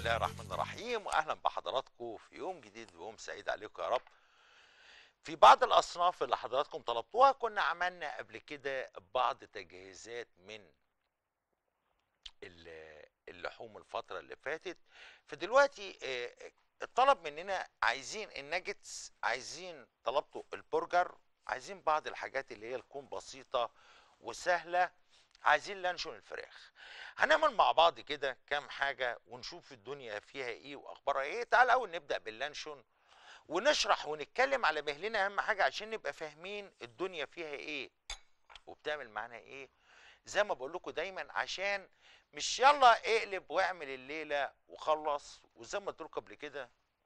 الله الرحمن الرحيم واهلا بحضراتكم في يوم جديد ويوم سعيد عليكم يا رب في بعض الاصناف اللي حضراتكم طلبتوها كنا عملنا قبل كده بعض تجهيزات من ال- اللحوم الفترة اللي فاتت فدلوقتي آه، الطلب مننا عايزين الناجتس عايزين طلبتوا البرجر عايزين بعض الحاجات اللي هي تكون بسيطة وسهلة عايزين لانشون الفراخ هنعمل مع بعض كده كام حاجة ونشوف الدنيا فيها ايه واخبارها ايه تعال اول نبدأ باللانشون ونشرح ونتكلم على مهلنا اهم حاجة عشان نبقى فاهمين الدنيا فيها ايه وبتعمل معانا ايه زي ما بقول لكم دايما عشان مش يلا اقلب واعمل الليله وخلص وزي ما قلت لكم قبل كده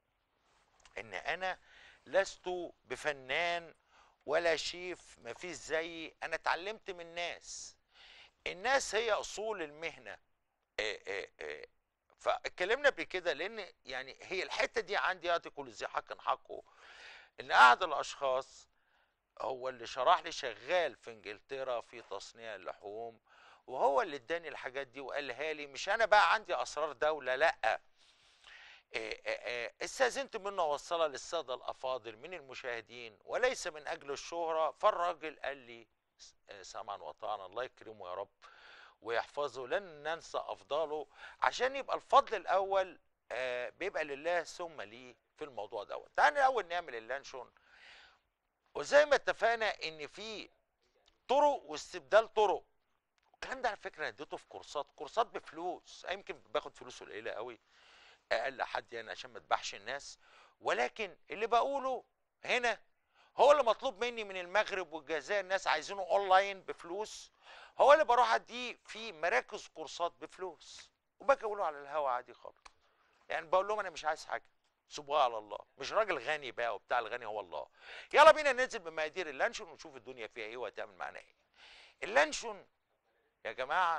ان انا لست بفنان ولا شيف ما فيش زيي انا اتعلمت من الناس الناس هي اصول المهنه إيه إيه إيه. فاتكلمنا بكده لان يعني هي الحته دي عندي يعطي كل ذي حق حقه ان احد الاشخاص هو اللي شرح لي شغال في انجلترا في تصنيع اللحوم وهو اللي اداني الحاجات دي وقالها لي مش انا بقى عندي اسرار دوله لا إيه إيه إيه، استاذنت منه اوصلها للساده الافاضل من المشاهدين وليس من اجل الشهره فالراجل قال لي س- آه، سمعا وطاعا الله يكرمه يا رب ويحفظه لن ننسى افضاله عشان يبقى الفضل الاول آه، بيبقى لله ثم لي في الموضوع دوت تعالى الاول نعمل اللانشون وزي ما اتفقنا ان في طرق واستبدال طرق الكلام ده على فكره أنا اديته في كورسات كورسات بفلوس أنا يمكن باخد فلوس قليله قوي اقل حد يعني عشان ما تباحش الناس ولكن اللي بقوله هنا هو اللي مطلوب مني من المغرب والجزائر الناس عايزينه اونلاين بفلوس هو اللي بروح اديه في مراكز كورسات بفلوس وباجي اقوله على الهوا عادي خالص يعني بقول لهم انا مش عايز حاجه سيبوها على الله مش راجل غني بقى وبتاع الغني هو الله يلا بينا ننزل بمقادير اللانشون ونشوف الدنيا فيها ايه وهتعمل معانا ايه اللانشون يا جماعه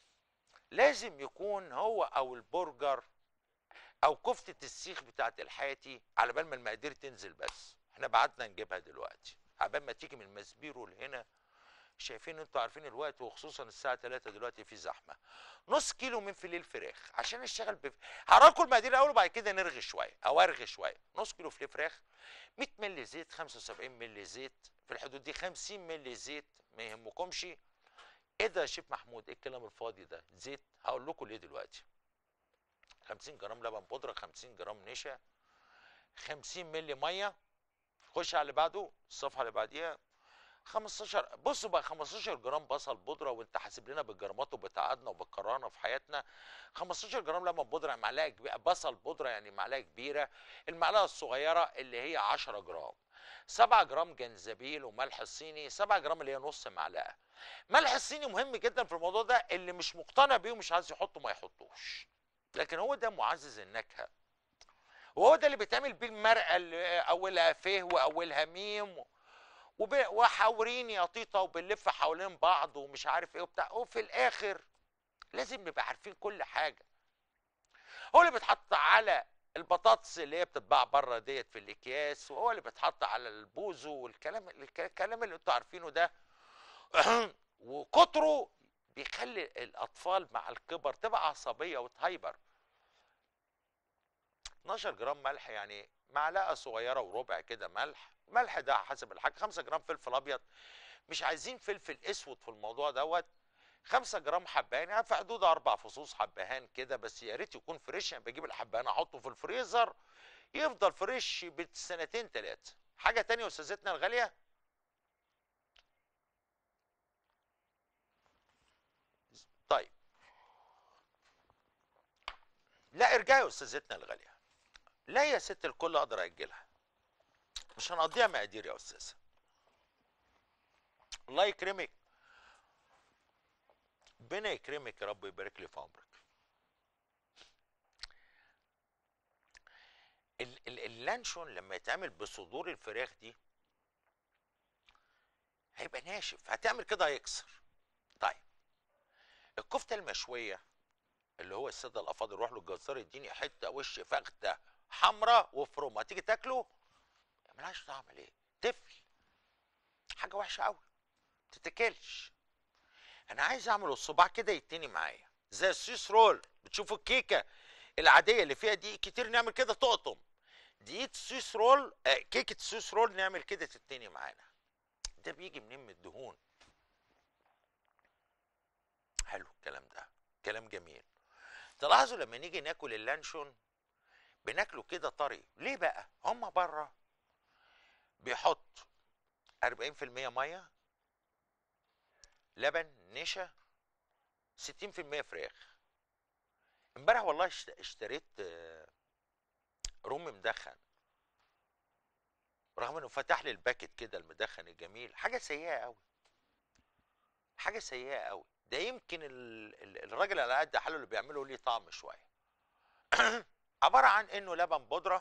لازم يكون هو او البرجر او كفته السيخ بتاعت الحياتي على بال ما المقادير تنزل بس احنا بعتنا نجيبها دلوقتي على بال ما تيجي من المسبيرو لهنا شايفين انتوا عارفين الوقت وخصوصا الساعه 3 دلوقتي في زحمه نص كيلو من فيليه الفراخ عشان اشتغل بف... هراكم المقادير الاول وبعد كده نرغي شويه او ارغي شويه نص كيلو فيليه فراخ 100 مللي زيت 75 مللي زيت في الحدود دي 50 مللي زيت ما يهمكمش ايه ده يا شيف محمود ايه الكلام الفاضي ده زيت هقول لكم ليه دلوقتي 50 جرام لبن بودره 50 جرام نشا 50 مللي ميه خش على اللي بعده الصفحه اللي بعديها 15 بصوا بقى 15 جرام بصل بودره وانت حاسب لنا بالجرامات وبتعادنا وبتكرهنا في حياتنا 15 جرام لبن بودره يعني معلقه كبيره بصل بودره يعني معلقه كبيره المعلقه الصغيره اللي هي 10 جرام 7 جرام جنزبيل وملح الصيني 7 جرام اللي هي نص معلقه ملح الصيني مهم جدا في الموضوع ده اللي مش مقتنع بيه ومش عايز يحطه ما يحطوش لكن هو ده معزز النكهه وهو ده اللي بيتعمل بيه المرقه اللي اولها ف واولها ميم وب- وحاورين يا طيطه وبنلف حوالين بعض ومش عارف ايه وبتاع وفي الاخر لازم نبقى عارفين كل حاجه هو اللي بيتحط على البطاطس اللي هي بتتباع بره ديت في الاكياس وهو اللي بيتحط على البوزو والكلام الكلام اللي انتوا عارفينه ده وكتره بيخلي الاطفال مع الكبر تبقى عصبيه وتهيبر 12 جرام ملح يعني معلقه صغيره وربع كده ملح ملح ده حسب الحاجه 5 جرام فلفل ابيض مش عايزين فلفل اسود في الموضوع دوت 5 جرام حبهان يعني في حدود اربع فصوص حبهان كده بس يا ريت يكون فريش يعني بجيب الحبهان احطه في الفريزر يفضل فريش بسنتين ثلاثه حاجه تانية يا استاذتنا الغاليه طيب لا ارجعي يا استاذتنا الغاليه لا يا ست الكل اقدر اجلها مش هنقضيها مقادير يا استاذه الله يكرمك ربنا يكرمك يا رب ويبارك لي في عمرك ال- ال- اللانشون لما يتعمل بصدور الفراخ دي هيبقى ناشف هتعمل كده هيكسر طيب الكفته المشويه اللي هو الساده الافاضل روح له الجزار يديني حته وش فخده حمراء وفرومه تيجي تاكله ملهاش طعم ليه تفل حاجه وحشه قوي تتاكلش انا عايز اعمل الصباع كده يتني معايا زي السويس رول بتشوفوا الكيكه العاديه اللي فيها دقيق كتير نعمل كده تقطم دقيقه سويس رول آه كيكه سويس رول نعمل كده تتني معانا ده بيجي منين من الدهون حلو الكلام ده كلام جميل تلاحظوا لما نيجي ناكل اللانشون بناكله كده طري ليه بقى هم بره بيحط 40% ميه لبن نشا 60% فراخ امبارح والله اشت- اشتريت آه، رم مدخن رغم انه فتح لي الباكت كده المدخن الجميل حاجه سيئه قوي حاجه سيئه قوي ده يمكن ال- ال- الراجل على قد حاله اللي بيعمله ليه طعم شويه عباره عن انه لبن بودره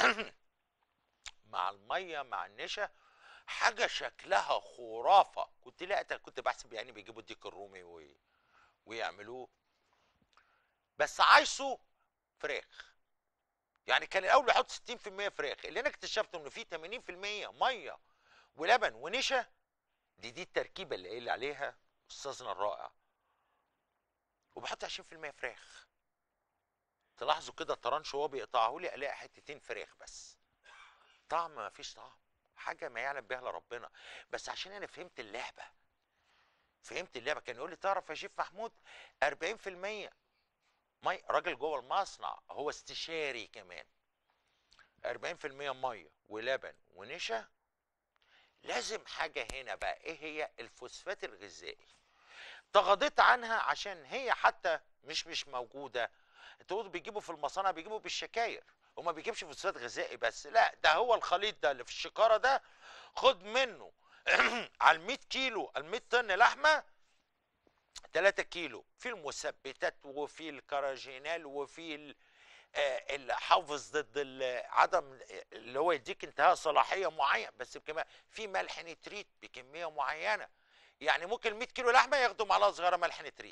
مع الميه مع النشا حاجه شكلها خرافه كنت لا كنت بحسب يعني بيجيبوا الديك الرومي وي... ويعملوه بس عايزه فراخ يعني كان الاول بيحط 60% فراخ اللي انا اكتشفته انه في 80% ميه ولبن ونشا دي دي التركيبه اللي قايل عليها استاذنا الرائع وبحط 20% فراخ تلاحظوا كده الطرنش وهو بيقطعه لي الاقي حتتين فراخ بس طعم ما فيش طعم حاجه ما يعلم بها الا ربنا بس عشان انا فهمت اللعبه فهمت اللعبه كان يقول لي تعرف يا شيف محمود 40% مي راجل جوه المصنع هو استشاري كمان 40% ميه ولبن ونشا لازم حاجه هنا بقى ايه هي الفوسفات الغذائي تغاضيت عنها عشان هي حتى مش مش موجوده انتوا بيجيبوا في المصانع بيجيبوا بالشكاير وما بيجيبش فوسفات غذائي بس لا ده هو الخليط ده اللي في الشكاره ده خد منه على ال 100 كيلو ال 100 طن لحمه 3 كيلو في المثبتات وفي الكراجينال وفي ال- آه، الحافظ ضد ال- عدم اللي هو يديك انتهاء صلاحيه معين بس بكميه في ملح نتريت بكميه معينه يعني ممكن 100 كيلو لحمه ياخدوا معلقه صغيره ملح نتريت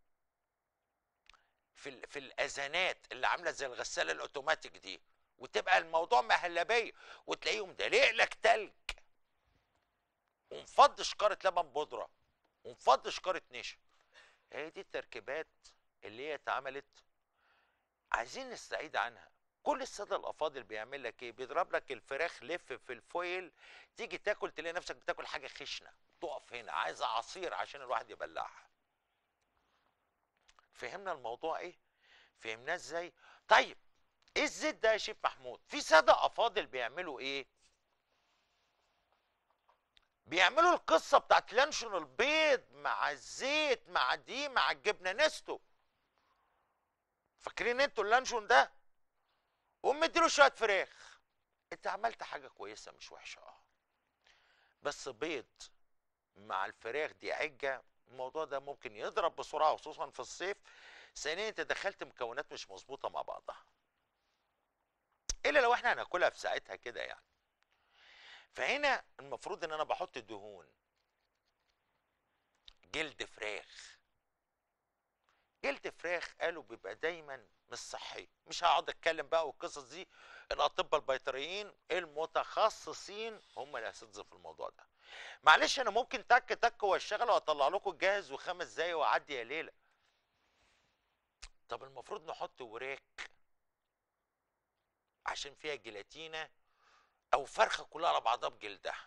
في ال- في الاذانات اللي عامله زي الغساله الاوتوماتيك دي وتبقى الموضوع مهلبيه وتلاقيهم دلق لك تلج ومفض شكاره لبن بودره ومفض شكاره نشا هي دي التركيبات اللي هي اتعملت عايزين نستعيد عنها كل الساده الافاضل بيعمل لك ايه بيضرب لك الفراخ لف في الفويل تيجي تاكل تلاقي نفسك بتاكل حاجه خشنه تقف هنا عايزه عصير عشان الواحد يبلعها فهمنا الموضوع ايه فهمناه ازاي طيب ايه الزيت ده يا شيف محمود في ساده افاضل بيعملوا ايه بيعملوا القصه بتاعت لانشون البيض مع الزيت مع دي مع الجبنه نستو فاكرين انتوا اللانشون ده قوم مديله شويه فراخ انت عملت حاجه كويسه مش وحشه اه بس بيض مع الفراخ دي عجه الموضوع ده ممكن يضرب بسرعه خصوصا في الصيف ثانيا انت دخلت مكونات مش مظبوطه مع بعضها الا لو احنا هناكلها في ساعتها كده يعني فهنا المفروض ان انا بحط دهون جلد فراخ جلد فراخ قالوا بيبقى دايما مش صحي مش هقعد اتكلم بقى والقصص دي الاطباء البيطريين المتخصصين هم اللي هيسدوا في الموضوع ده معلش انا ممكن تك تك واشتغل واطلع لكم الجاهز وخمس دقايق واعدي يا ليله طب المفروض نحط وراك عشان فيها جيلاتينه او فرخه كلها على بعضها بجلدها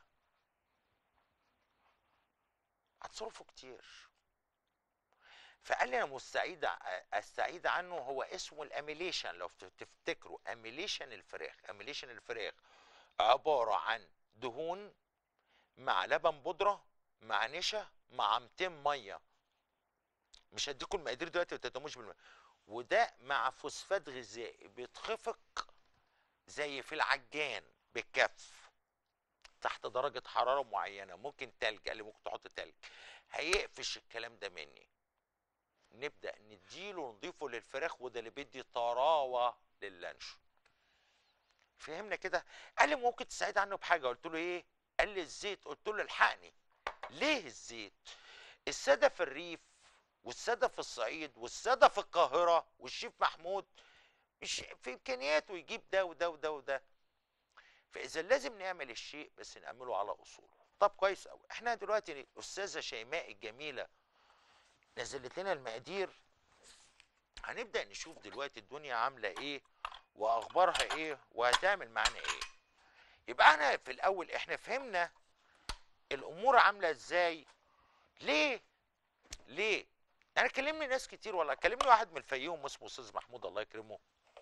هتصرفوا كتير فقال لي انا مستعيد استعيد عنه هو اسمه الاميليشن لو تفتكروا اميليشن الفراخ اميليشن الفراخ عباره عن دهون مع لبن بودره مع نشا مع 200 ميه مش هديكم المقادير دلوقتي ما تهتموش بالماء وده مع فوسفات غذائي بيتخفق زي في العجان بالكف تحت درجة حرارة معينة ممكن تلج قال لي ممكن تحط تلج هيقفش الكلام ده مني نبدأ نديله نضيفه للفراخ وده اللي بيدي طراوة للانشو فهمنا كده قال لي ممكن تساعد عنه بحاجة قلت له ايه قال لي الزيت قلت له الحقني ليه الزيت السادة في الريف والسادة في الصعيد والسادة في القاهرة والشيف محمود مش في امكانياته يجيب ده وده وده وده فاذا لازم نعمل الشيء بس نعمله على اصوله طب كويس قوي احنا دلوقتي الاستاذه شيماء الجميله نزلت لنا المقادير هنبدا نشوف دلوقتي الدنيا عامله ايه واخبارها ايه وهتعمل معانا ايه يبقى احنا في الاول احنا فهمنا الامور عامله ازاي ليه ليه انا كلمني ناس كتير والله كلمني واحد من الفيوم اسمه استاذ محمود الله يكرمه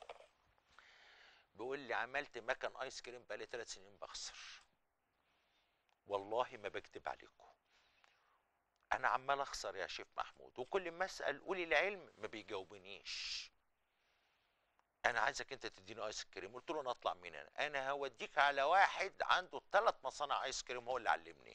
بيقول لي عملت مكن ايس كريم بقالي ثلاث سنين بخسر والله ما بكذب عليكم انا عمال اخسر يا شيف محمود وكل ما اسال قولي العلم ما بيجاوبنيش انا عايزك انت تديني ايس كريم قلت له انا اطلع مين انا انا هوديك على واحد عنده ثلاث مصانع ايس كريم هو اللي علمني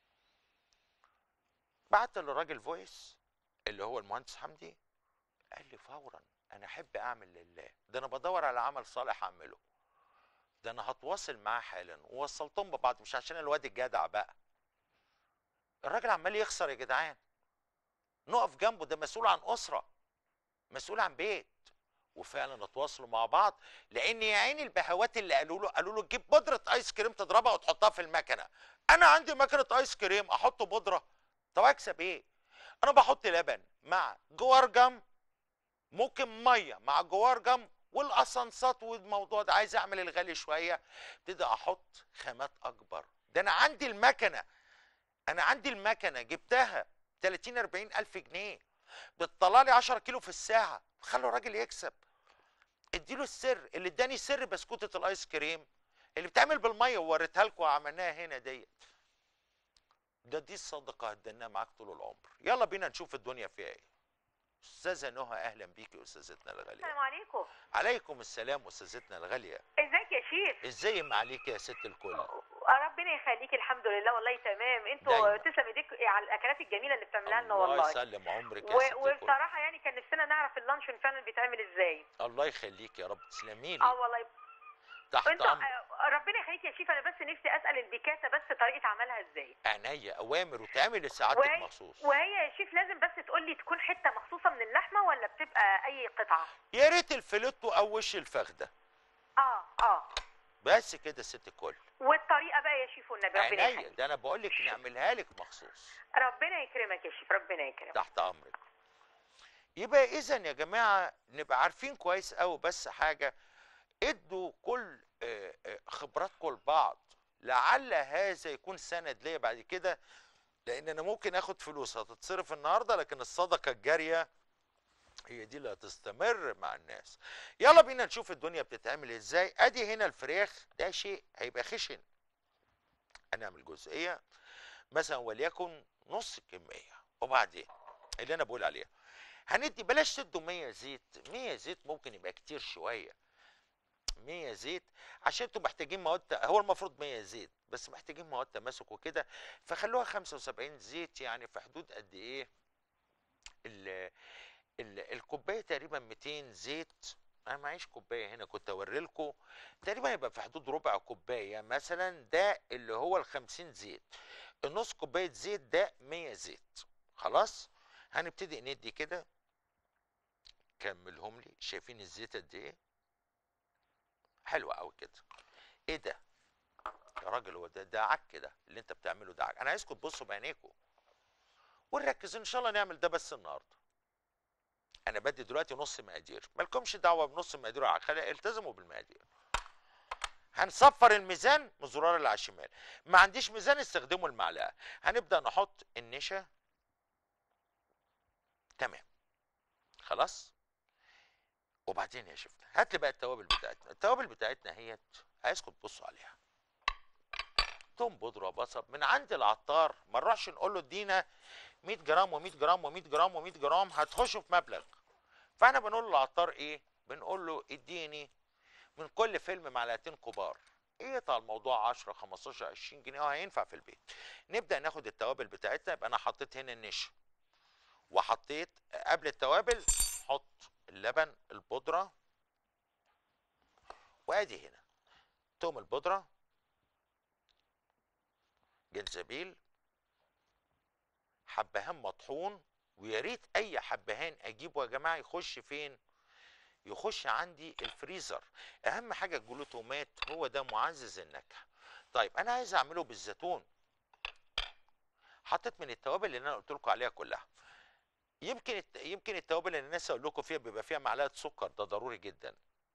بعت للراجل فويس اللي هو المهندس حمدي قال لي فورا انا احب اعمل لله ده انا بدور على عمل صالح اعمله ده انا هتواصل معاه حالا ووصلتهم ببعض مش عشان الواد الجدع بقى الراجل عمال يخسر يا جدعان نقف جنبه ده مسؤول عن اسره مسؤول عن بيت وفعلا اتواصلوا مع بعض لان يا عيني البهوات اللي قالوا له قالوا له تجيب بودره ايس كريم تضربها وتحطها في المكنه انا عندي مكنه ايس كريم احط بودره طب اكسب ايه انا بحط لبن مع جوارجم ممكن ميه مع جوارجم والاسانسات والموضوع ده عايز اعمل الغالي شويه ابتدي احط خامات اكبر ده انا عندي المكنه انا عندي المكنه جبتها 30 40 الف جنيه بتطلع لي 10 كيلو في الساعه خلوا الراجل يكسب اديله السر اللي اداني سر بسكوته الايس كريم اللي بتعمل بالميه ووريتها لكم وعملناها هنا ديت ده دي الصدقه هديناها معاك طول العمر يلا بينا نشوف الدنيا فيها ايه استاذه نهى اهلا بيكي استاذتنا الغاليه السلام عليكم عليكم السلام استاذتنا الغاليه ازيك يا شيف ازاي ما عليك يا ست الكل ربنا يخليك الحمد لله والله تمام انتوا دايما. تسلم ايديك على الاكلات الجميله اللي بتعملها لنا الله والله يسلم عمرك يا و... ست الكل وبصراحه يعني كان نفسنا نعرف اللانشون فعلا بيتعمل ازاي الله يخليك يا رب تسلمي اه لي والله تحت انت امر آه، ربنا يخليك يا شيف انا بس نفسي اسال البيكاتا بس طريقه عملها ازاي عينيا اوامر وتعمل لسعادتك وهي مخصوص وهي يا شيف لازم بس تقول لي تكون حته مخصوصه من اللحمه ولا بتبقى اي قطعه يا ريت الفليتو او وش الفخده اه اه بس كده ست الكل والطريقه بقى يا شيف والنبي ربنا عينيا يخليك ده انا بقول لك نعملها لك مخصوص ربنا يكرمك يا شيف ربنا يكرمك تحت امرك يبقى اذا يا جماعه نبقى عارفين كويس قوي بس حاجه ادوا كل آه، آه، خبراتكم لبعض لعل هذا يكون سند ليا بعد كده لان انا ممكن اخد فلوس هتتصرف النهارده لكن الصدقه الجاريه هي دي اللي هتستمر مع الناس يلا بينا نشوف الدنيا بتتعمل ازاي ادي هنا الفراخ ده شيء هيبقى خشن هنعمل جزئيه مثلا وليكن نص كميه وبعدين اللي انا بقول عليها هندي بلاش تدوا 100 زيت 100 زيت ممكن يبقى كتير شويه 100 زيت عشان انتوا محتاجين مواد هو المفروض 100 زيت بس محتاجين مواد تماسك وكده فخلوها 75 زيت يعني في حدود قد ايه ال ال الكوبايه تقريبا 200 زيت انا معيش كوبايه هنا كنت اوري لكم تقريبا يبقى في حدود ربع كوبايه مثلا ده اللي هو ال 50 زيت النص كوبايه زيت ده 100 زيت خلاص هنبتدي ندي كده كملهم لي شايفين الزيت قد ايه حلوه قوي كده ايه ده يا راجل هو ده ده عك ده اللي انت بتعمله ده عك انا عايزكم تبصوا بعينيكم ونركز ان شاء الله نعمل ده بس النهارده انا بدي دلوقتي نص مقادير مالكمش دعوه بنص مقادير على خلي التزموا بالمقادير هنصفر الميزان من الزرار اللي على الشمال ما عنديش ميزان استخدموا المعلقه هنبدا نحط النشا تمام خلاص وبعدين يا شفنا هات لي بقى التوابل بتاعتنا التوابل بتاعتنا هي عايزكم تبصوا عليها توم بودره بصل من عند العطار ما نروحش نقول له ادينا 100 جرام و100 جرام و100 جرام و100 جرام هتخشوا في مبلغ فاحنا بنقول للعطار ايه بنقول له اديني من كل فيلم معلقتين كبار يقطع الموضوع 10 15 20 جنيه وهينفع في البيت نبدا ناخد التوابل بتاعتنا يبقى انا حطيت هنا النشا وحطيت قبل التوابل حط اللبن البودره وادي هنا توم البودره جنزبيل حبهان مطحون ويا ريت اي حبهان اجيبه يا جماعه يخش فين يخش عندي الفريزر اهم حاجه الجلوتومات هو ده معزز النكهه طيب انا عايز اعمله بالزيتون حطيت من التوابل اللي انا قلت لكم عليها كلها يمكن الت- يمكن التوابل اللي الناس اقول لكم فيها بيبقى فيها معلقه سكر ده ضروري جدا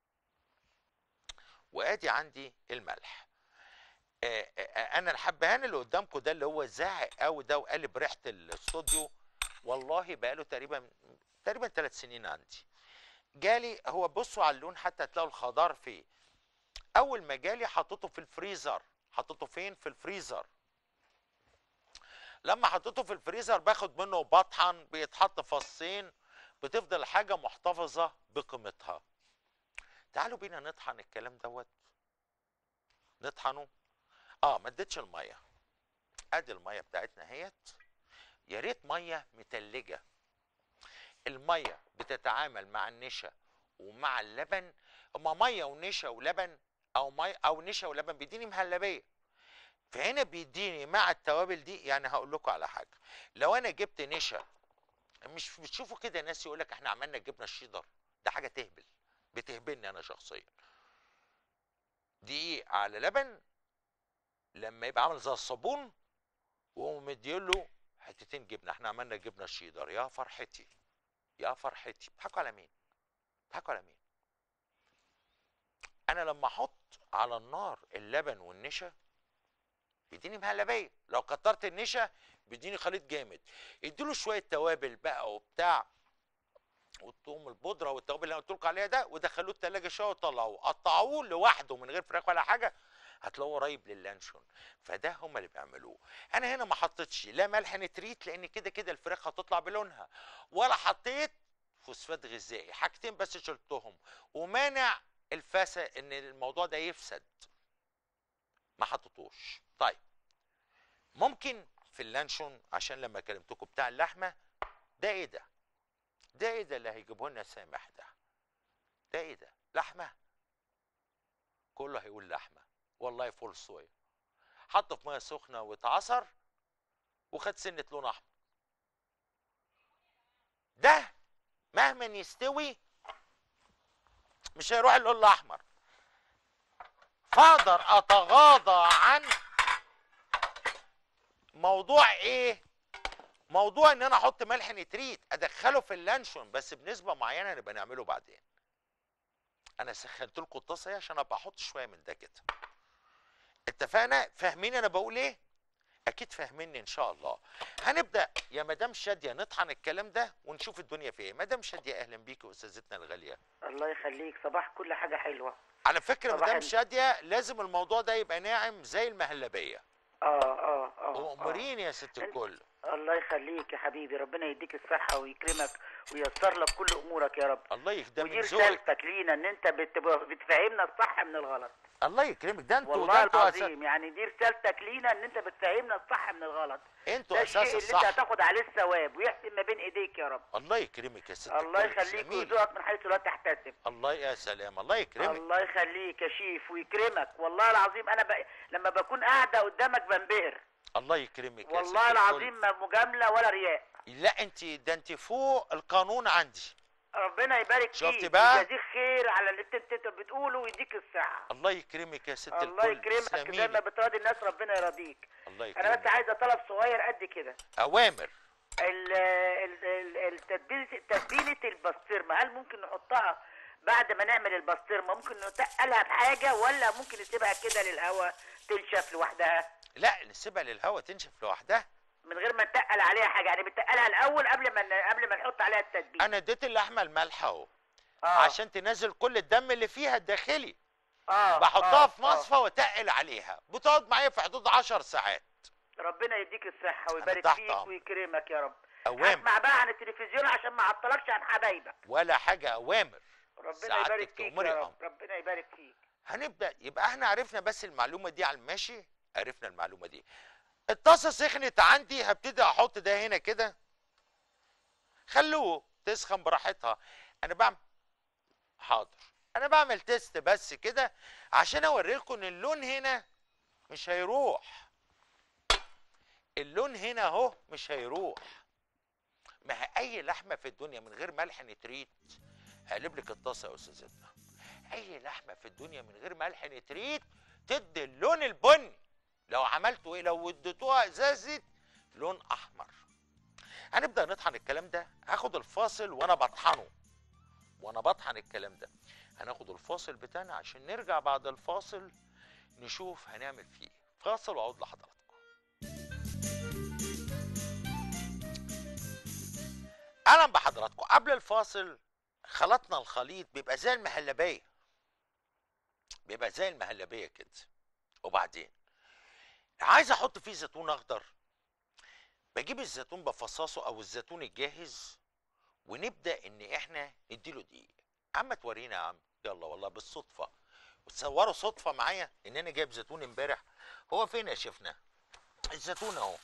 وادي عندي الملح آه، آه، انا الحبهان اللي قدامكم ده اللي هو زاعق قوي ده وقلب ريحه الاستوديو والله بقاله تقريبا تقريبا ثلاث سنين عندي جالي هو بصوا على اللون حتى تلاقوا الخضار فيه اول ما جالي حطيته في الفريزر حطيته فين في الفريزر لما حطيته في الفريزر باخد منه بطحن بيتحط فصين بتفضل الحاجه محتفظه بقيمتها تعالوا بينا نطحن الكلام دوت نطحنه اه ما اديتش الميه ادي الميه بتاعتنا اهيت يا ريت ميه متلجه الميه بتتعامل مع النشا ومع اللبن اما ميه ونشا ولبن او ميه او نشا ولبن بيديني مهلبيه فهنا بيديني مع التوابل دي يعني هقول لكم على حاجه لو انا جبت نشا مش بتشوفوا كده ناس يقول لك احنا عملنا الجبنه الشيدر ده حاجه تهبل بتهبلني انا شخصيا دقيق على لبن لما يبقى عامل زي الصابون وقوم مديله حتتين جبنه احنا عملنا جبنه الشيدر يا فرحتي يا فرحتي بتضحكوا على مين بتضحكوا على مين انا لما احط على النار اللبن والنشا بيديني مهلبيه لو كترت النشا بيديني خليط جامد اديله شويه توابل بقى وبتاع والثوم البودره والتوابل اللي انا قلت لكم عليها ده ودخلوه التلاجة شويه وطلعوه قطعوه لوحده من غير فراخ ولا حاجه هتلاقوه قريب للانشون فده هم اللي بيعملوه انا هنا ما حطيتش لا ملح نتريت لان كده كده الفراخ هتطلع بلونها ولا حطيت فوسفات غذائي حاجتين بس شلتهم ومانع الفساد ان الموضوع ده يفسد ما حطيتوش طيب ممكن في اللانشون عشان لما كلمتكم بتاع اللحمه ده ايه ده ده ايه ده اللي هيجيبه لنا سامح ده ده ايه ده لحمه كله هيقول لحمه والله فول صويا حطه في ميه سخنه واتعصر وخد سنه لون احمر ده مهما يستوي مش هيروح اللون الاحمر فاقدر اتغاضى عن موضوع ايه موضوع ان انا احط ملح نتريت ادخله في اللانشون بس بنسبه معينه نبقى نعمله بعدين انا سخنت لكم الطاسه اهي عشان ابقى احط شويه من ده كده اتفقنا فاهمين انا بقول ايه اكيد فاهميني ان شاء الله هنبدا يا مدام شاديه نطحن الكلام ده ونشوف الدنيا فيها ايه مدام شاديه اهلا بيكي استاذتنا الغاليه الله يخليك صباح كل حاجة حلوة على فكره صباح مدام ال- شاديه لازم الموضوع ده يبقى ناعم زي المهلبيه اه اه اه آه. اموريني يا ست الكل الله يخليك يا حبيبي ربنا يديك الصحة ويكرمك وييسر لك كل أمورك يا رب الله يخدم ودي من ذوقك رسالتك لينا ان انت بت- بتفهمنا الصح من الغلط الله يكرمك ده انتوا ده والله انتوا أساس العظيم يعني دي رسالتك لينا ان انت بتفهمنا الصح من الغلط انتوا ده اساس الشيء اللي انت الصح هتاخد عليه الثواب ويحسن ما بين ايديك يا رب الله يكرمك يا ست الله الكل يخليك تسلميلي. ويرزقك من حيث لا تحتسب الله يا سلام الله يكرمك الله يخليك يا شيف ويكرمك والله العظيم انا ب... لما بكون قاعده قدامك بنبهر الله يكرمك يا ست والله الكل. العظيم ما مجامله ولا رياء لا انت ده انت فوق القانون عندي ربنا يبارك شفت فيك بقى؟ ويجازيك خير على اللي انت انت بتقوله ويديك الصحه الله يكرمك يا ست الله الكل يكرمك زي تسلميلي. ما بتراضي الناس ربنا يراضيك الله انا بس يكرمك عايزه طلب صغير قد كده اوامر ال- ال- ال- التتبيله تتبيله البسطرمه هل ممكن نحطها بعد ما نعمل البسطرمه ممكن نتقلها بحاجه ولا ممكن نسيبها كده للهواء تنشف لوحدها لا نسيبها للهواء تنشف لوحدها من غير ما نتقل عليها حاجه يعني بنتقلها الاول قبل ما ن- قبل ما نحط عليها التتبيل انا اديت اللحمه المالحه اهو اه عشان تنزل كل الدم اللي فيها الداخلي اه بحطها آه، في آه. مصفى واتقل عليها بتقعد معايا في حدود 10 ساعات ربنا يديك الصحه ويبارك تحت فيك أمرك. ويكرمك يا رب اوامر اسمع بقى عن التلفزيون عشان ما اعطلكش عن حبايبك ولا حاجه اوامر ربنا سعادتك يبارك فيك تأمري يا أمر. رب ربنا يبارك فيك هنبدا يبقى احنا عرفنا بس المعلومه دي على الماشي عرفنا المعلومه دي الطاسه سخنت عندي هبتدي احط ده هنا كده خلوه تسخن براحتها انا بعمل حاضر انا بعمل تيست بس كده عشان اوريلكم ان اللون هنا مش هيروح اللون هنا اهو مش هيروح ما هي اي لحمه في الدنيا من غير ملح نتريت هقلب لك الطاسه يا استاذتنا اي لحمه في الدنيا من غير ملح نتريت تدي اللون البني لو عملتوا ايه لو اديتوها ازازه لون احمر هنبدا نطحن بطحن الكلام ده هاخد الفاصل وانا بطحنه وانا بطحن الكلام ده هناخد الفاصل بتاعنا عشان نرجع بعد الفاصل نشوف هنعمل فيه إيه. فاصل واعود لحضراتكم اهلا بحضراتكم قبل الفاصل خلطنا الخليط بيبقى زي المهلبيه بيبقى زي المهلبيه كده وبعدين عايز احط فيه زيتون اخضر بجيب الزيتون بفصصه او الزيتون الجاهز ونبدا ان احنا نديله دقيق عم تورينا يا عم يلا والله بالصدفه وتصوروا صدفه معايا ان انا جايب زيتون امبارح هو فين يا شيفنا الزيتون اهو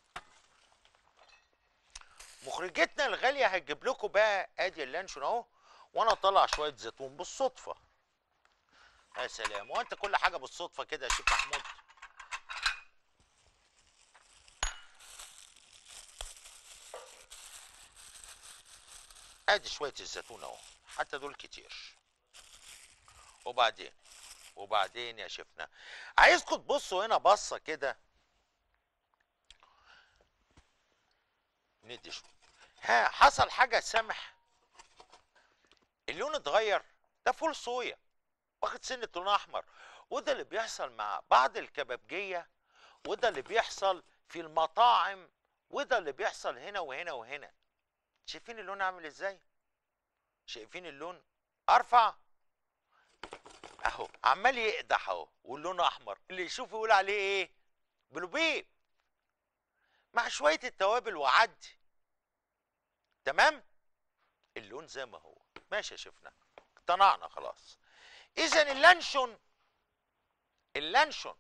مخرجتنا الغاليه هتجيب لكم بقى ادي اللانشون اهو وانا طالع شويه زيتون بالصدفه يا سلام هو انت كل حاجه بالصدفه كده يا شيخ محمود ادي شويه الزيتون اهو حتى دول كتير وبعدين وبعدين يا شيفنا عايزكم تبصوا هنا بصه كده ندي شويه ها حصل حاجه سامح اللون اتغير ده فول صويا واخد سنة لون احمر وده اللي بيحصل مع بعض الكبابجيه وده اللي بيحصل في المطاعم وده اللي بيحصل هنا وهنا وهنا شايفين اللون عامل ازاي شايفين اللون ارفع اهو عمال يقدح اهو واللون احمر اللي يشوفه يقول عليه ايه بلوبيب مع شويه التوابل وعدي تمام اللون زي ما هو ماشي يا شفنا اقتنعنا خلاص اذا اللانشون اللانشون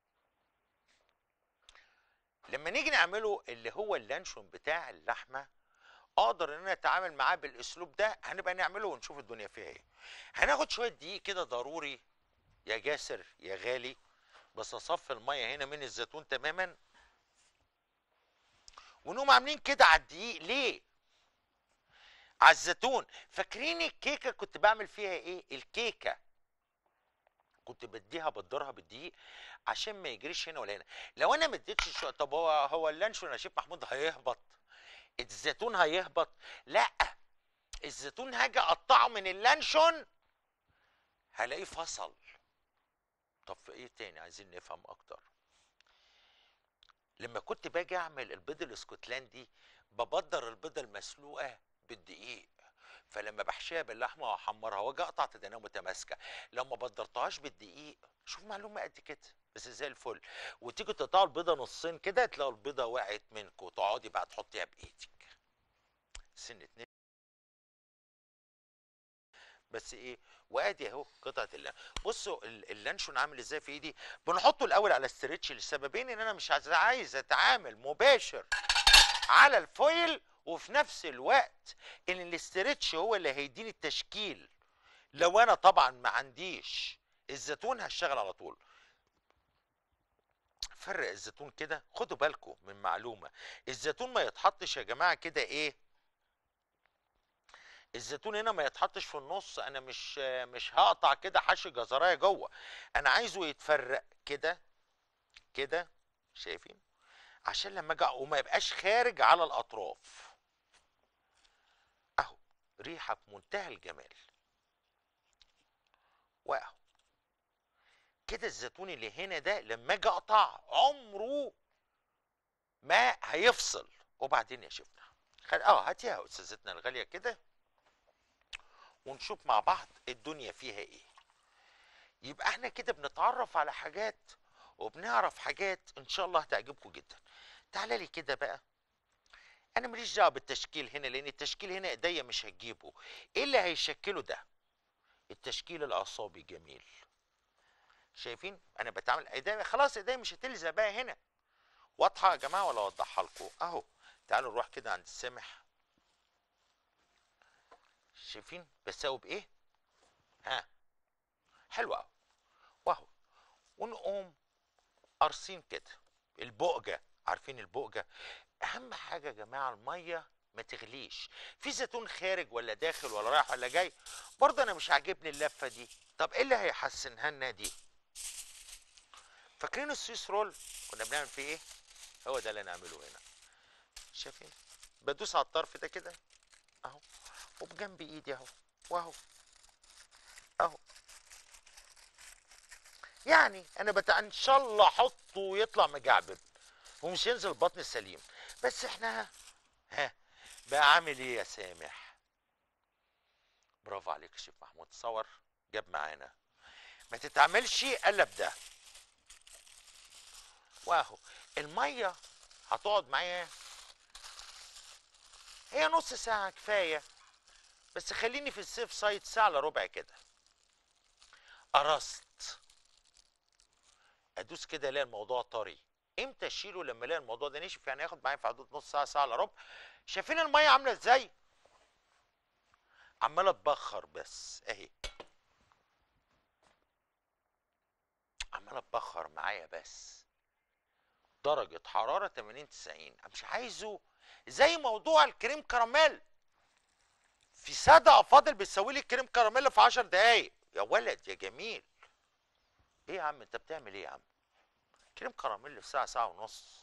لما نيجي نعمله اللي هو اللانشون بتاع اللحمه اقدر ان انا اتعامل معاه بالاسلوب ده هنبقى نعمله ونشوف الدنيا فيها ايه هناخد شويه دقيق كده ضروري يا جاسر يا غالي بس اصفي الميه هنا من الزيتون تماما ونقوم عاملين كده على الدقيق ليه على الزيتون فاكرين الكيكه كنت بعمل فيها ايه الكيكه كنت بديها بدرها بالدقيق عشان ما يجريش هنا ولا هنا لو انا ما اديتش شو... طب هو هو اللانشون يا شيخ محمود هيهبط الزيتون هيهبط لا الزيتون هاجي اقطعه من اللانشون هلاقيه فصل طب في ايه تاني عايزين نفهم اكتر لما كنت باجي اعمل البيض الاسكتلندي ببدر البيضه المسلوقه بالدقيق فلما بحشيها باللحمه واحمرها واجي اقطع تدانيها متماسكه لو ما بدرتهاش بالدقيق شوف معلومه قد كده بس زي الفل وتيجي تقطعوا البيضه نصين كده تلاقوا البيضه وقعت منكم وتقعدي بقى تحطيها بايدك سنه نشا بس ايه وادي اهو قطعه اللان بصوا ال- اللانشون عامل ازاي في ايدي بنحطه الاول على استرتش لسببين ان انا مش عايز- عايز اتعامل مباشر على الفويل وفي نفس الوقت ان الاسترتش هو اللي هيديني التشكيل لو انا طبعا ما عنديش الزيتون هشتغل على طول فرق الزيتون كده خدوا بالكم من معلومه الزيتون ما يتحطش يا جماعه كده ايه الزيتون هنا ما يتحطش في النص انا مش مش هقطع كده حشي جزرايه جوه انا عايزه يتفرق كده كده شايفين عشان لما اجي وما يبقاش خارج على الاطراف اهو ريحه في منتهى الجمال واهو كده الزيتون اللي هنا ده لما اجي اقطع عمره ما هيفصل وبعدين يا شفنا خل... اه هاتيها يا استاذتنا الغاليه كده ونشوف مع بعض الدنيا فيها ايه يبقى احنا كده بنتعرف على حاجات وبنعرف حاجات ان شاء الله هتعجبكم جدا تعالى لي كده بقى انا ماليش دعوه بالتشكيل هنا لان التشكيل هنا ايديا مش هتجيبه ايه اللي هيشكله ده التشكيل العصابي جميل شايفين انا بتعامل ايديا خلاص ايديا مش هتلزق بقى هنا واضحه يا جماعه ولا اوضحها لكم اهو تعالوا نروح كده عند السامح شايفين بساوي بايه ها حلو قوي واهو ونقوم قارصين كده البقجه عارفين البقجه اهم حاجه يا جماعه الميه ما تغليش في زيتون خارج ولا داخل ولا رايح ولا جاي برضه انا مش عاجبني اللفه دي طب ايه اللي هيحسنها لنا دي فاكرين السويس رول كنا بنعمل فيه ايه هو ده اللي نعمله هنا شايفين بدوس على الطرف ده كده اهو وبجنب ايدي اهو واهو اهو يعني انا بتاع ان شاء الله احطه ويطلع مجعبب ومش ينزل البطن السليم بس احنا ها ها بقى عامل ايه يا سامح برافو عليك يا شيخ محمود صور جاب معانا ما تتعملش الا بده واهو الميه هتقعد معايا هي نص ساعة كفاية بس خليني في السيف سايد ساعة الا ربع كده قرصت ادوس كده الاقي الموضوع طري امتى اشيله لما الاقي الموضوع ده نشف يعني ياخد معايا في حدود نص ساعة ساعة الا ربع شايفين المية عاملة ازاي عمالة تبخر بس اهي عمالة تبخر معايا بس درجة حرارة 80 90 أنا مش عايزه زي موضوع الكريم كراميل في سادة أفاضل بتسوي لي الكريم كراميل في 10 دقايق يا ولد يا جميل إيه يا عم أنت بتعمل إيه يا عم كريم كراميل في ساعة ساعة ونص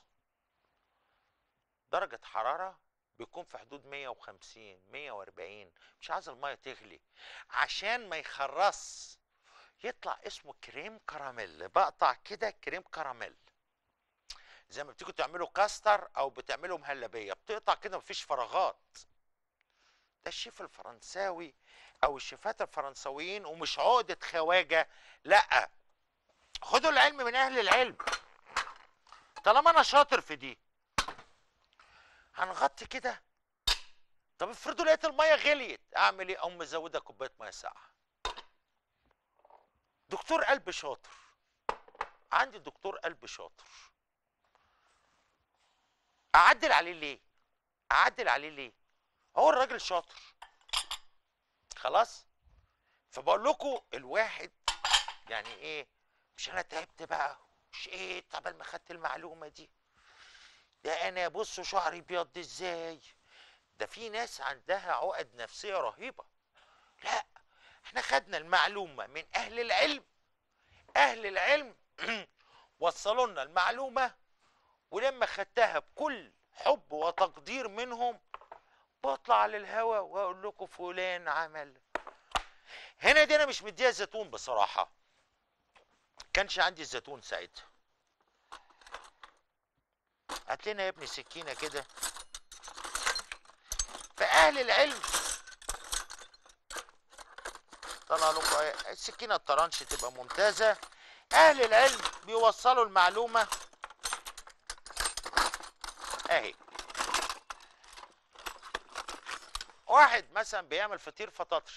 درجة حرارة بيكون في حدود 150 140 مش عايز المية تغلي عشان ما يخرص يطلع اسمه كريم كراميل بقطع كده كريم كراميل زي ما بتيجوا تعملوا كاستر او بتعملوا مهلبيه بتقطع كده مفيش فراغات ده الشيف الفرنساوي او الشيفات الفرنساويين ومش عقده خواجه لا خدوا العلم من اهل العلم طالما انا شاطر في دي هنغطي كده طب افرضوا لقيت الميه غليت اعمل ايه اقوم مزودها كوبايه ميه ساقعه دكتور قلب شاطر عندي دكتور قلب شاطر اعدل عليه ليه اعدل عليه ليه هو الراجل شاطر خلاص فبقول لكم الواحد يعني ايه مش انا تعبت بقى مش ايه طب ما خدت المعلومه دي ده انا بصوا شعري ابيض ازاي ده في ناس عندها عقد نفسيه رهيبه لا احنا خدنا المعلومه من اهل العلم اهل العلم وصلوا لنا المعلومه ولما خدتها بكل حب وتقدير منهم بطلع على الهوا واقول لكم فلان عمل هنا دي انا مش مديها زيتون بصراحه كانش عندي زيتون ساعتها هات لنا يا ابني سكينه كده فاهل العلم طلع لكم ايه السكينه الطرنش تبقى ممتازه اهل العلم بيوصلوا المعلومه اهي واحد مثلا بيعمل فطير فطاطري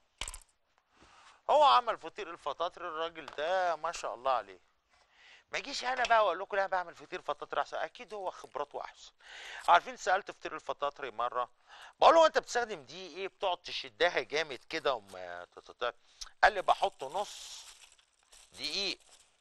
هو عمل فطير الفطاطري الراجل ده ما شاء الله عليه ما يجيش انا بقى اقول لكم لا أنا بعمل فطير فطاطري احسن اكيد هو خبراته احسن عارفين سالت فطير الفطاطري مره بقول له انت بتستخدم دي ايه بتقعد تشدها جامد كده وما تتت- قال لي بحط نص دقيق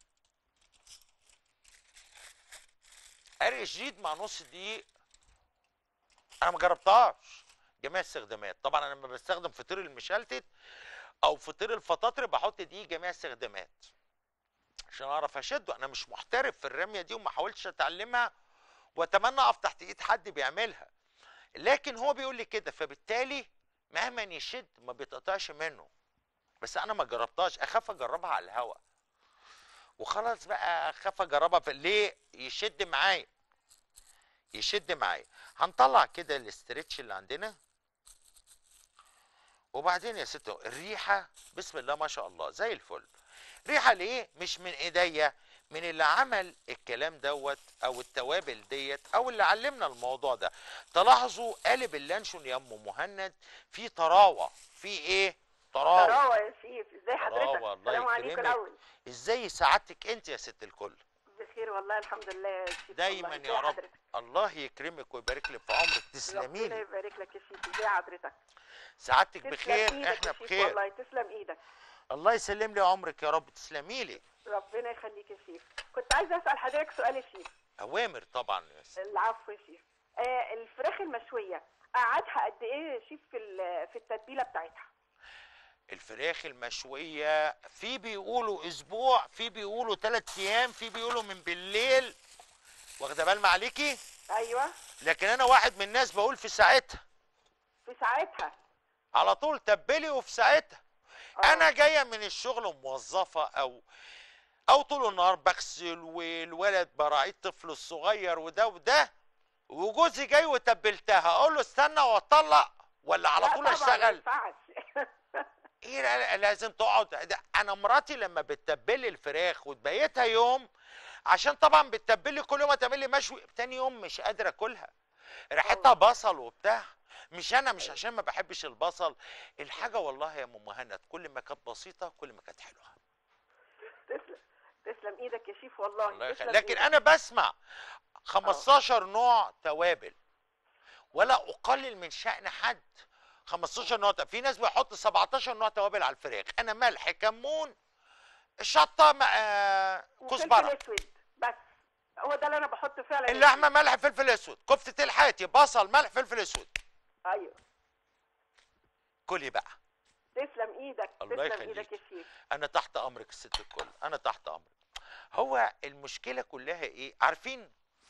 قري شديد مع نص دقيق انا ما جربتهاش جميع استخدامات طبعا انا لما بستخدم فطير المشلتت او فطير الفطاطري بحط دقيق جميع استخدامات عشان اعرف اشده انا مش محترف في الرميه دي وما حاولتش اتعلمها واتمنى اقف تحت ايد حد بيعملها لكن هو بيقول لي كده فبالتالي مهما يشد ما بيتقطعش منه بس انا ما جربتهاش اخاف اجربها على الهوا وخلاص بقى اخاف اجربها في ليه يشد معايا يشد معايا هنطلع كده الاسترتش اللي عندنا وبعدين يا ستو الريحه بسم الله ما شاء الله زي الفل ريحه ليه مش من ايديا من اللي عمل الكلام دوت او التوابل ديت او اللي علمنا الموضوع ده تلاحظوا قالب اللانشون يا ام مهند في طراوه في ايه طراوه تراوى يا شيف ازاي حضرتك طراوه الله السلام عليكم يكرمك الاول ازاي سعادتك انت يا ست الكل بخير والله الحمد لله يا شيف دايما والله. يا ازاي رب حضرتك؟ الله يكرمك ويبارك لك في عمرك تسلمي ربنا لي يبارك لك يا شيف ازاي حضرتك سعادتك تسلم بخير ايدك احنا يا شيف بخير والله تسلم ايدك الله يسلم لي عمرك يا رب تسلمي لي ربنا يخليك يا شيف كنت عايزه اسال حضرتك سؤال يا شيف اوامر طبعا يا ست. العفو يا شيف آه الفراخ المشويه قعدها قد ايه يا شيف في ال- في التتبيله بتاعتها الفراخ المشويه في بيقولوا اسبوع في بيقولوا ثلاث ايام في بيقولوا من بالليل واخده بال معليكي ايوه لكن انا واحد من الناس بقول في ساعتها في ساعتها على طول تبلي وفي ساعتها آه. انا جايه من الشغل موظفه او او طول النهار بغسل والولد براعي الطفل الصغير وده وده وجوزي جاي وتبلتها اقول له استنى واطلق ولا على لا طول طبعاً ما اشتغل ينفعش ايه لا- لا- لازم تقعد ده انا مراتي لما بتتبلي الفراخ وتبيتها يوم عشان طبعا بتتبلي كل يوم تعمل لي مشوي تاني يوم مش قادره اكلها ريحتها بصل وبتاع مش انا مش عشان ما بحبش البصل الحاجه والله يا ام مهند كل ما كانت بسيطه كل ما كانت حلوه تسلم تسلم ايدك يا شيف والله الله تسلم يخليك لكن إيدك. انا بسمع 15 نوع توابل ولا اقلل من شأن حد 15 نوع في ناس بيحط 17 نوع توابل على الفراخ انا ملح كمون شطه مع آه، وفلفل كزبره اسود بس هو ده اللي انا بحطه فعلا اللحمه ملح فلفل اسود كفته الحاتي بصل ملح فلفل اسود ايوه كلي بقى تسلم ايدك الله تسلم يخليك. ايدك يا شيف انا تحت امرك الست الكل انا تحت امرك هو المشكله كلها ايه عارفين